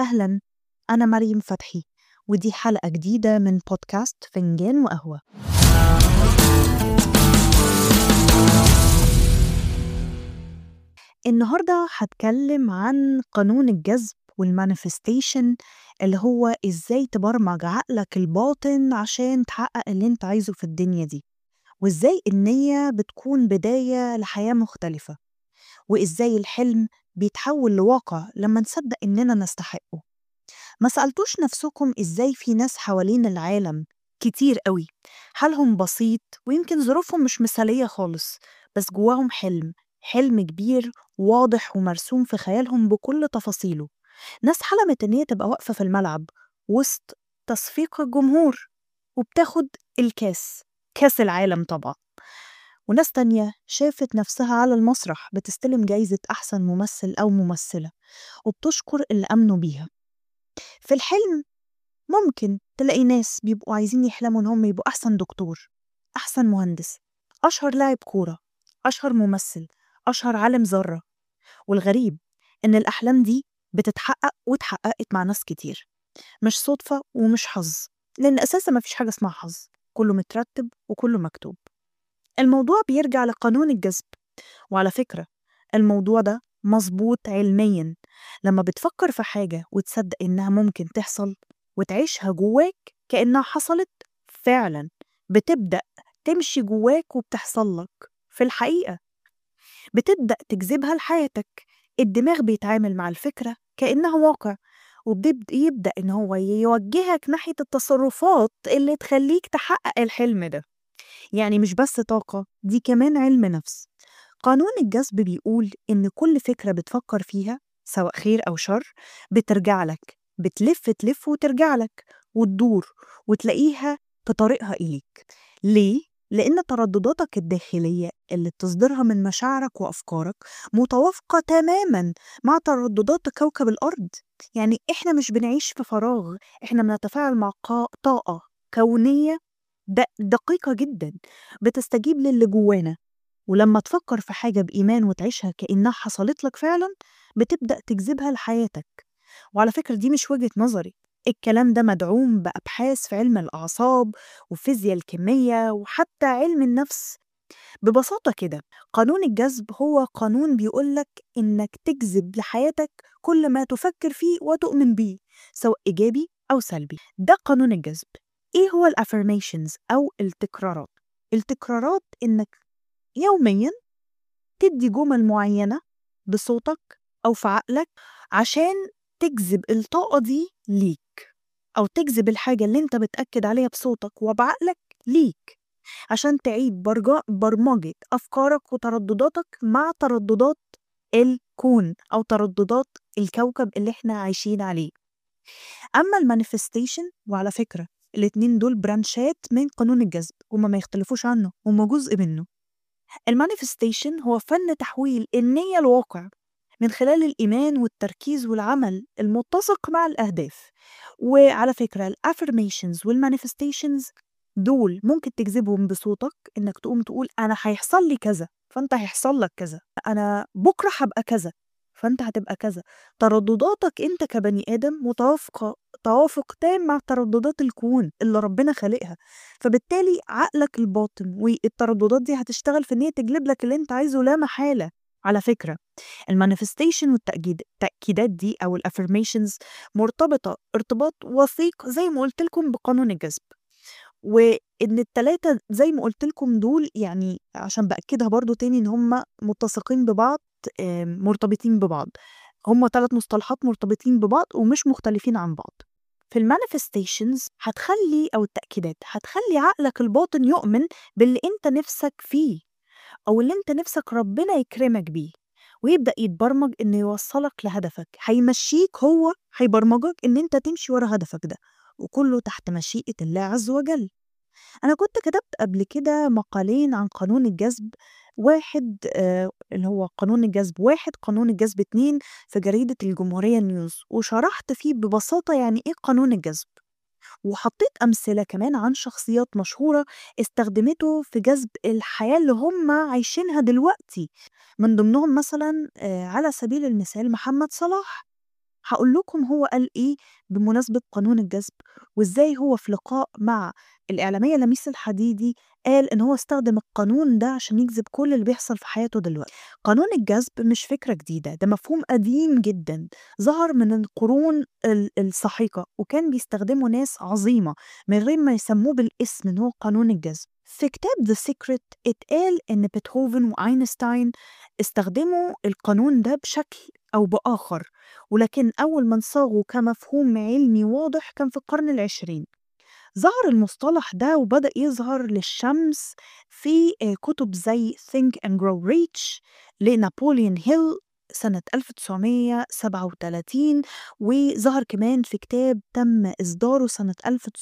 أهلا أنا مريم فتحي ودي حلقة جديدة من بودكاست فنجان وقهوة النهاردة هتكلم عن قانون الجذب والمانيفستيشن اللي هو إزاي تبرمج عقلك الباطن عشان تحقق اللي انت عايزه في الدنيا دي وإزاي النية بتكون بداية لحياة مختلفة وإزاي الحلم بيتحول لواقع لما نصدق إننا نستحقه ما سألتوش نفسكم إزاي في ناس حوالين العالم كتير قوي حالهم بسيط ويمكن ظروفهم مش مثالية خالص بس جواهم حلم حلم كبير واضح ومرسوم في خيالهم بكل تفاصيله ناس حلمت إن هي تبقى واقفة في الملعب وسط تصفيق الجمهور وبتاخد الكاس كاس العالم طبعا وناس تانية شافت نفسها على المسرح بتستلم جايزة أحسن ممثل أو ممثلة وبتشكر اللي أمنوا بيها في الحلم ممكن تلاقي ناس بيبقوا عايزين يحلموا إن هم يبقوا أحسن دكتور أحسن مهندس أشهر لاعب كورة أشهر ممثل أشهر عالم ذرة والغريب إن الأحلام دي بتتحقق واتحققت مع ناس كتير مش صدفة ومش حظ لأن أساسا مفيش حاجة اسمها حظ كله مترتب وكله مكتوب الموضوع بيرجع لقانون الجذب وعلى فكرة الموضوع ده مظبوط علميا لما بتفكر في حاجة وتصدق إنها ممكن تحصل وتعيشها جواك كأنها حصلت فعلا بتبدأ تمشي جواك وبتحصل لك في الحقيقة بتبدأ تجذبها لحياتك الدماغ بيتعامل مع الفكرة كأنها واقع وبيبدأ إن هو يوجهك ناحية التصرفات اللي تخليك تحقق الحلم ده يعني مش بس طاقة دي كمان علم نفس قانون الجذب بيقول إن كل فكرة بتفكر فيها سواء خير أو شر بترجع لك بتلف تلف وترجع لك وتدور وتلاقيها في طريقها إليك ليه؟ لأن تردداتك الداخلية اللي بتصدرها من مشاعرك وأفكارك متوافقة تماما مع ترددات كوكب الأرض يعني إحنا مش بنعيش في فراغ إحنا بنتفاعل مع قا- طاقة كونية د- دقيقة جدا بتستجيب للي جوانا ولما تفكر في حاجة بإيمان وتعيشها كأنها حصلت لك فعلا بتبدأ تجذبها لحياتك وعلى فكرة دي مش وجهة نظري الكلام ده مدعوم بأبحاث في علم الأعصاب وفيزياء الكمية وحتى علم النفس ببساطة كده قانون الجذب هو قانون بيقولك إنك تجذب لحياتك كل ما تفكر فيه وتؤمن بيه سواء إيجابي أو سلبي ده قانون الجذب إيه هو الأفرميشنز أو التكرارات التكرارات إنك يوميا تدي جمل معينة بصوتك أو في عقلك عشان تجذب الطاقة دي ليك أو تجذب الحاجة اللي أنت بتأكد عليها بصوتك وبعقلك ليك عشان تعيد برجا- برمجة أفكارك وتردداتك مع ترددات الكون أو ترددات الكوكب اللي احنا عايشين عليه أما المانيفستيشن وعلى فكرة الاتنين دول برانشات من قانون الجذب هما ما يختلفوش عنه هما جزء منه المانيفستيشن هو فن تحويل النية لواقع من خلال الإيمان والتركيز والعمل المتسق مع الأهداف وعلى فكرة الافرميشنز والمانيفستيشنز دول ممكن تجذبهم بصوتك إنك تقوم تقول أنا هيحصل لي كذا فأنت هيحصل لك كذا أنا بكرة هبقى كذا فأنت هتبقى كذا تردداتك أنت كبني آدم متوافقة توافق تام مع ترددات الكون اللي ربنا خالقها فبالتالي عقلك الباطن والترددات دي هتشتغل في ان هي تجلب لك اللي انت عايزه لا محاله على فكره المانيفستيشن والتأكيد التأكيدات دي او الافرميشنز مرتبطه ارتباط وثيق زي ما قلت لكم بقانون الجذب وان التلاتة زي ما قلت لكم دول يعني عشان باكدها برضو تاني ان هم متسقين ببعض آم، مرتبطين ببعض هم ثلاث مصطلحات مرتبطين ببعض ومش مختلفين عن بعض في المانيفستيشنز هتخلي او التاكيدات هتخلي عقلك الباطن يؤمن باللي انت نفسك فيه او اللي انت نفسك ربنا يكرمك بيه ويبدا يتبرمج انه يوصلك لهدفك هيمشيك هو هيبرمجك ان انت تمشي ورا هدفك ده وكله تحت مشيئه الله عز وجل انا كنت كتبت قبل كده مقالين عن قانون الجذب واحد آه اللي هو قانون الجذب واحد قانون الجذب اتنين في جريدة الجمهورية نيوز وشرحت فيه ببساطة يعني ايه قانون الجذب وحطيت أمثلة كمان عن شخصيات مشهورة استخدمته في جذب الحياة اللي هم عايشينها دلوقتي من ضمنهم مثلا آه، على سبيل المثال محمد صلاح هاقول لكم هو قال إيه بمناسبة قانون الجذب، وإزاي هو في لقاء مع الإعلامية لميس الحديدي قال إن هو استخدم القانون ده عشان يجذب كل اللي بيحصل في حياته دلوقتي. قانون الجذب مش فكرة جديدة، ده مفهوم قديم جدًا، ظهر من القرون ال السحيقة، وكان بيستخدمه ناس عظيمة من غير ما يسموه بالاسم إن هو قانون الجذب. في كتاب The Secret اتقال إن بيتهوفن وأينشتاين استخدموا القانون ده بشكل أو بآخر، ولكن أول من صاغه كمفهوم علمي واضح كان في القرن العشرين. ظهر المصطلح ده وبدأ يظهر للشمس في آآ كتب زي Think and Grow Rich لنابوليون هيل سنة 1937 وظهر كمان في كتاب تم إصداره سنة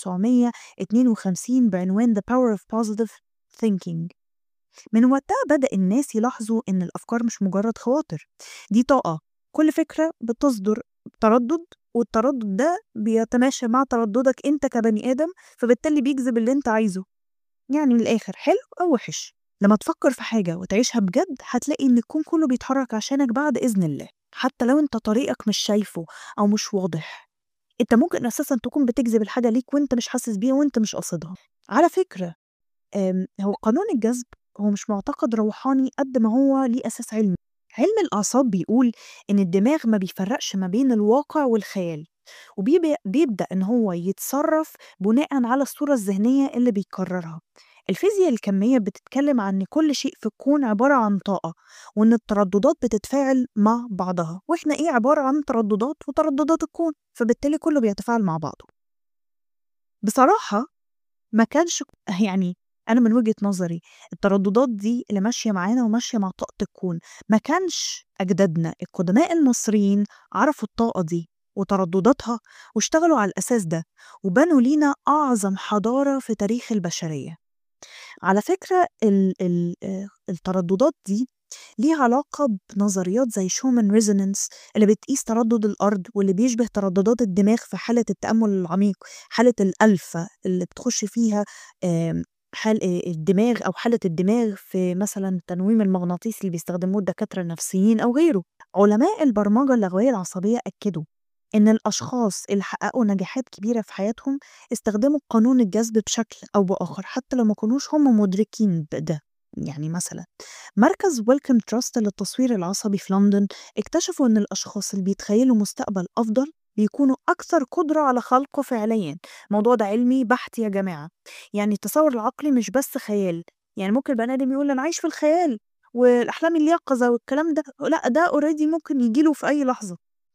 1952 بعنوان The Power of Positive Thinking. من وقتها بدأ الناس يلاحظوا إن الأفكار مش مجرد خواطر، دي طاقة، كل فكرة بتصدر بتردد والتردد ده بيتماشى مع ترددك أنت كبني آدم، فبالتالي بيجذب اللي أنت عايزه. يعني من الآخر حلو أو وِحِش، لمّا تفكر في حاجة وتعيشها بجد هتلاقي إن الكون كله بيتحرك عشانك بعد إذن الله، حتى لو أنت طريقك مش شايفه أو مش واضح. أنت ممكن أساسًا تكون بتجذب الحاجة ليك وأنت مش حاسس بيها وأنت مش قاصدها. على فكرة آمم هو قانون الجذب هو مش معتقد روحاني قد ما هو ليه أساس علمي. علم الأعصاب بيقول إن الدماغ ما بيفرقش ما بين الواقع والخيال، وبيب بيبدأ إن هو يتصرف بناءً على الصورة الذهنية اللي بيكررها. الفيزياء الكمية بتتكلم عن إن كل شيء في الكون عبارة عن طاقة، وإن الترددات بتتفاعل مع بعضها، وإحنا إيه عبارة عن ترددات وترددات الكون، فبالتالي كله بيتفاعل مع بعضه. بصراحة ما كانش يعني أنا من وجهة نظري الترددات دي اللي ماشية معانا وماشية مع طاقة الكون، ما كانش أجدادنا القدماء المصريين عرفوا الطاقة دي وتردداتها واشتغلوا على الأساس ده، وبنوا لينا أعظم حضارة في تاريخ البشرية. على فكرة ال ال آآ الترددات دي ليها علاقة بنظريات زي Schumann resonance اللي بتقيس تردد الأرض واللي بيشبه ترددات الدماغ في حالة التأمل العميق، حالة الألفا اللي بتخش فيها آمم حال آآ الدماغ أو حالة الدماغ في مثلًا التنويم المغناطيسي اللي بيستخدموه الدكاترة النفسيين أو غيره. علماء البرمجة اللغوية العصبية أكدوا إن الأشخاص اللي حققوا نجاحات كبيرة في حياتهم استخدموا قانون الجذب بشكل أو بآخر حتى لو ما كانوش هم مدركين بده. يعني مثلًا مركز Wellcome Trust للتصوير العصبي في لندن اكتشفوا إن الأشخاص اللي بيتخيلوا مستقبل أفضل بيكونوا أكثر قدرة على خلقه فعليًا. الموضوع ده علمي بحت يا جماعة. يعني التصور العقلي مش بس خيال، يعني ممكن البني آدم يقول أنا عايش في الخيال والأحلام اليقظة والكلام ده، لأ ده already ممكن ييجي له في أي لحظة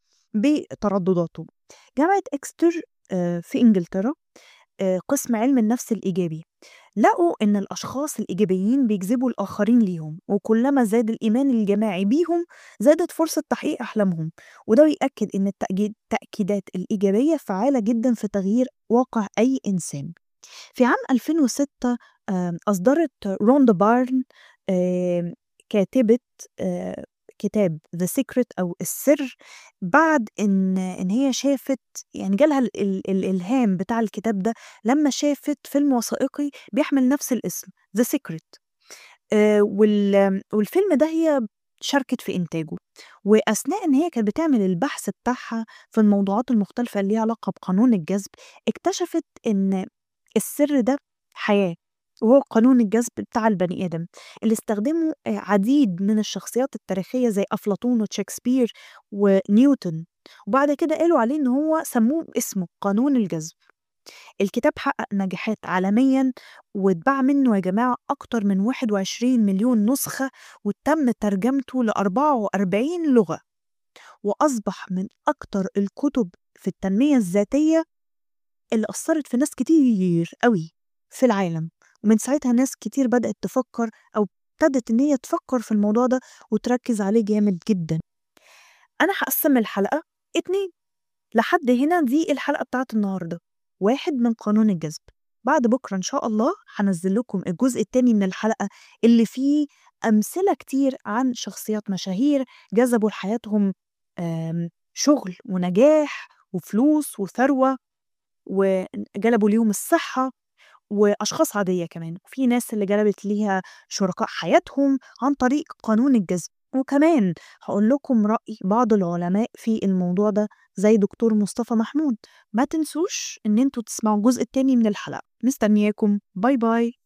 بتردداته. جامعة إكستر آآ في إنجلترا آآ قسم علم النفس الإيجابي، لقوا إن الأشخاص الإيجابيين بيجذبوا الآخرين ليهم، وكلما زاد الإيمان الجماعي بيهم زادت فرصة تحقيق أحلامهم، وده بيأكد إن التأجيد التأكيدات الإيجابية فعالة جدًا في تغيير واقع أي إنسان. في عام 2006 آمم أصدرت روندا بارن آمم كاتبة آآ كتاب The Secret أو السر بعد إن إن هي شافت يعني جالها ال ال الإلهام بتاع الكتاب ده لمّا شافت فيلم وثائقي بيحمل نفس الاسم The Secret آآ وال والفيلم ده هي شاركت في إنتاجه، وأثناء إن هي كانت بتعمل البحث بتاعها في الموضوعات المختلفة اللي ليها علاقة بقانون الجذب، اكتشفت إن السر ده حياة، وهو قانون الجذب بتاع البني آدم اللي استخدمه آآ عديد من الشخصيات التاريخية زي أفلاطون وشكسبير ونيوتن، وبعد كده قالوا عليه إن هو سموه باسمه قانون الجذب. الكتاب حقق نجاحات عالميًا واتباع منه يا جماعة أكتر من 21 مليون نسخة، وتم ترجمته ل44 لغة، وأصبح من أكتر الكتب في التنمية الذاتية اللي أثّرت في ناس كتير أوي في العالم، ومن ساعتها ناس كتير بدأت تفكر أو ابتدت إن هي تفكر في الموضوع ده وتركز عليه جامد جدًا. أنا هاقسّم الحلقة 2 لحد هنا دي الحلقة بتاعة النهارده، 1 من قانون الجذب، بعد بكرة إن شاء الله هانزّل لكم الجزء التاني من الحلقة اللي فيه أمثلة كتير عن شخصيات مشاهير جذبوا لحياتهم آمم شغل ونجاح وفلوس وثروة، وجلبوا ليهم الصحة، وأشخاص عادية كمان، وفي ناس اللي جلبت ليها شركاء حياتهم عن طريق قانون الجذب، وكمان هاقول لكم رأي بعض العلماء في الموضوع ده زي دكتور مصطفى محمود، ما تنسوش إن أنتم تسمعوا الجزء التاني من الحلقة، مستنياكم، باي باي.